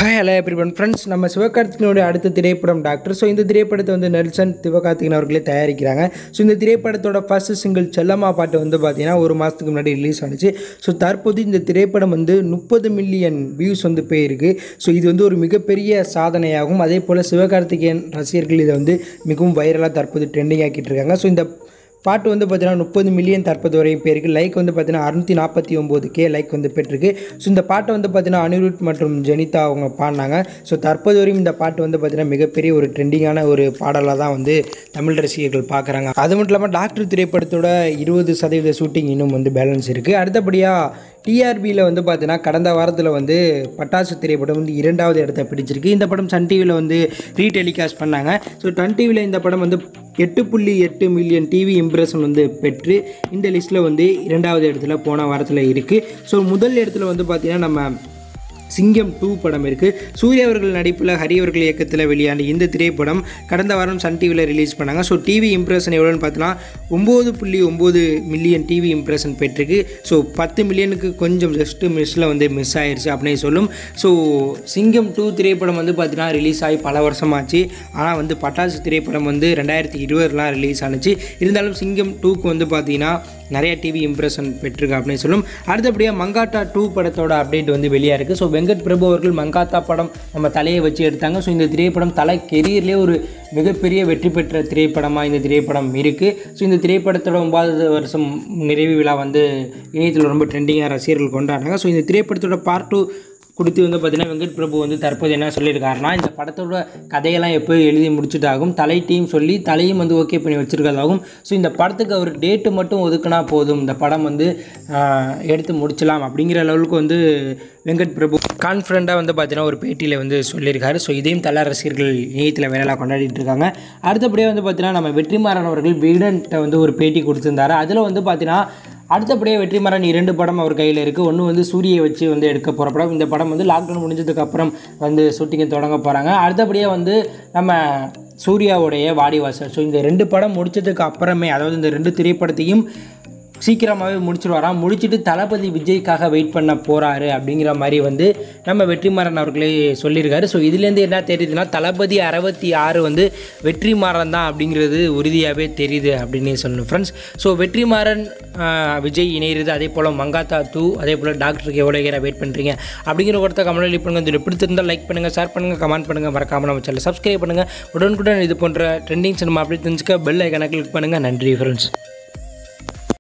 hi hello எப்ரிபன் friends நம்ம சிவகார்த்திகனுடைய அடுத்த திரைப்படம் டாக்டர் ஸோ இந்த திரைப்படத்தை வந்து நெல்சன் சிவகார்த்திகன் அவர்களே தயாரிக்கிறாங்க ஸோ இந்த திரைப்படத்தோட ஃபர்ஸ்ட் சிங்கிள் செல்லம்மா பாட்டு வந்து பார்த்தீங்கன்னா ஒரு மாதத்துக்கு முன்னாடி ரிலீஸ் ஆனிச்சு ஸோ தற்போது இந்த திரைப்படம் வந்து முப்பது மில்லியன் வியூஸ் வந்து போயிருக்கு ஸோ இது வந்து ஒரு மிகப்பெரிய சாதனையாகும் அதே போல் சிவகார்த்திகேயன் ரசிகர்கள் இதை வந்து மிகவும் வைரலாக தற்போது ட்ரெண்டிங் ஆக்கிட்டு இருக்காங்க ஸோ இந்த பாட்டு வந்து பார்த்தீங்கன்னா முப்பது மில்லியன் தற்போது வரையும் பேருக்கு லைக் வந்து பார்த்தீங்கன்னா அறுநூற்றி நாற்பத்தி ஒம்பது கே லைக் வந்து பெற்றிருக்கு ஸோ இந்த பாட்டை வந்து பார்த்தீங்கன்னா அனிருத் மற்றும் ஜெனிதா அவங்க பாடினாங்க ஸோ தற்போது வரையும் இந்த பாட்டு வந்து பார்த்தீங்கன்னா மிகப்பெரிய ஒரு ட்ரெண்டிங்கான ஒரு பாடலாக தான் வந்து தமிழ் ரசிகர்கள் பார்க்குறாங்க அது மட்டும் இல்லாமல் டாக்டர் திரைப்படத்தோட இருபது சதவீத ஷூட்டிங் இன்னும் வந்து பேலன்ஸ் இருக்குது அடுத்தபடியாக டிஆர்பியில் வந்து பார்த்தீங்கன்னா கடந்த வாரத்தில் வந்து பட்டாசு திரைப்படம் வந்து இரண்டாவது இடத்த பிடிச்சிருக்கு இந்த படம் சன் டிவியில் வந்து ரீடெலிகாஸ்ட் பண்ணாங்க ஸோ சன் டிவியில் இந்த படம் வந்து எட்டு புள்ளி எட்டு மில்லியன் டிவி இம்ப்ரெஷன் வந்து பெற்று இந்த லிஸ்ட்டில் வந்து இரண்டாவது இடத்துல போன வாரத்தில் இருக்குது ஸோ முதல் இடத்துல வந்து பார்த்திங்கன்னா நம்ம சிங்கம் டூ படம் இருக்குது சூர்யா அவர்கள் நடிப்பில் ஹரி அவர்கள் இயக்கத்தில் வெளியான இந்த திரைப்படம் கடந்த வாரம் சன் டிவியில் ரிலீஸ் பண்ணாங்க ஸோ டிவி இம்ப்ரெஷன் எவ்வளோன்னு பார்த்தோன்னா ஒம்பது புள்ளி ஒம்பது மில்லியன் டிவி இம்ப்ரெஷன் பெற்றிருக்கு ஸோ பத்து மில்லியனுக்கு கொஞ்சம் ஜஸ்ட்டு மிஸ்ஸில் வந்து மிஸ் ஆயிடுச்சு அப்படின்னு சொல்லும் ஸோ சிங்கம் டூ திரைப்படம் வந்து பார்த்தீங்கன்னா ரிலீஸ் ஆகி பல வருஷமாச்சு ஆனால் வந்து பட்டாசு திரைப்படம் வந்து ரெண்டாயிரத்தி இருபதுலாம் ரிலீஸ் ஆனுச்சு இருந்தாலும் சிங்கம் டூக்கு வந்து பார்த்தீங்கன்னா நிறைய டிவி இம்ப்ரெஷன் பெற்றிருக்கு அப்படின்னு சொல்லும் அடுத்தபடியாக மங்காட்டா டூ படத்தோட அப்டேட் வந்து வெளியாக இருக்குது ஸோ வெங்கட் பிரபு அவர்கள் மங்காத்தா படம் நம்ம தலையை வச்சு எடுத்தாங்க ஸோ இந்த திரைப்படம் தலை கெரியர்லேயே ஒரு மிகப்பெரிய வெற்றி பெற்ற திரைப்படமாக இந்த திரைப்படம் இருக்குது ஸோ இந்த திரைப்படத்தோட ஒன்பதாவது வருஷம் நிறைவு விழா வந்து இணையத்தில் ரொம்ப ட்ரெண்டிங்காக ரசிகர்கள் கொண்டாடினாங்க ஸோ இந்த திரைப்படத்தோட பார்ட் டூ கொடுத்து வந்து பார்த்தீங்கன்னா வெங்கட் பிரபு வந்து தற்போது என்ன சொல்லியிருக்காருன்னா இந்த படத்தோட கதையெல்லாம் எப்போ எழுதி முடிச்சதாகும் தலை டீம் சொல்லி தலையும் வந்து ஓகே பண்ணி வச்சுருக்கதாகும் ஸோ இந்த படத்துக்கு அவர் டேட்டு மட்டும் ஒதுக்குனா போதும் இந்த படம் வந்து ஆஹ், எடுத்து முடிச்சலாம் அப்படிங்கிற லெவலுக்கு வந்து வெங்கட் பிரபு கான்ஃபிடண்ட்டாக வந்து பார்த்தீங்கன்னா ஒரு பேட்டியில் வந்து சொல்லியிருக்காரு ஸோ இதையும் தல ரசிகர்கள் இணையத்தில் வேலையாக கொண்டாடிட்டு இருக்காங்க அடுத்தபடியாக வந்து பார்த்தீங்கன்னா நம்ம வெற்றிமாறன் அவர்கள் விகடன்ட்ட வந்து ஒரு பேட்டி கொடுத்துருந்தாரு அதில் வந்து பார்த்தீங்கன்னா அடுத்தபடியாக வெற்றிமாறன் இரண்டு படம் அவர் கையில் இருக்குது ஒன்று வந்து சூரியை வச்சு வந்து எடுக்க போகிற படம் இந்த படம் வந்து லாக்டவுன் முடிஞ்சதுக்கு அப்புறம் வந்து ஷூட்டிங்கை தொடங்க போகிறாங்க அடுத்தபடியாக வந்து நம்ம சூர்யாவுடைய வாடிவாசல் ஸோ இந்த ரெண்டு படம் முடிச்சதுக்கு அப்புறமே அதாவது இந்த ரெண்டு திரைப்படத்தையும் சீக்கிரமாகவே முடிச்சிருவாராம் முடிச்சுட்டு தளபதி விஜய்க்காக வெயிட் பண்ண போகிறாரு அப்படிங்கிற மாதிரி வந்து நம்ம வெற்றிமாறன் அவர்களே சொல்லியிருக்காரு ஸோ இதுலேருந்து என்ன தெரியுதுன்னா தளபதி அறுபத்தி ஆறு வந்து வெற்றிமாறன் தான் அப்படிங்கிறது உறுதியாகவே தெரியுது அப்படின்னு சொல்லணும் ஃப்ரெண்ட்ஸ் ஸோ வெற்றிமாறன் ஆஹ், விஜய் இணையிறது அதே போல் மங்காத்தா டூ அதே போல் டாக்டருக்கு எவ்வளோ நேரம் வெயிட் பண்ணுறீங்க அப்படிங்கிற ஒருத்த கமெண்ட் பண்ணுங்கள் இது பிடித்திருந்தால் லைக் பண்ணுங்கள் ஷேர் பண்ணுங்கள் கமெண்ட் பண்ணுங்கள் மறக்காமல் நம்ம சேனல் சப்ஸ்கிரைப் பண்ணுங்கள் உடனுக்குடன் இது போன்ற ட்ரெண்டிங் சினிமா அப்படி தெரிஞ்சுக்க பெல் ஐக்கனை கிளிக் பண்ணுங்கள் நன்றி ஃப்ரெண்ட்ஸ்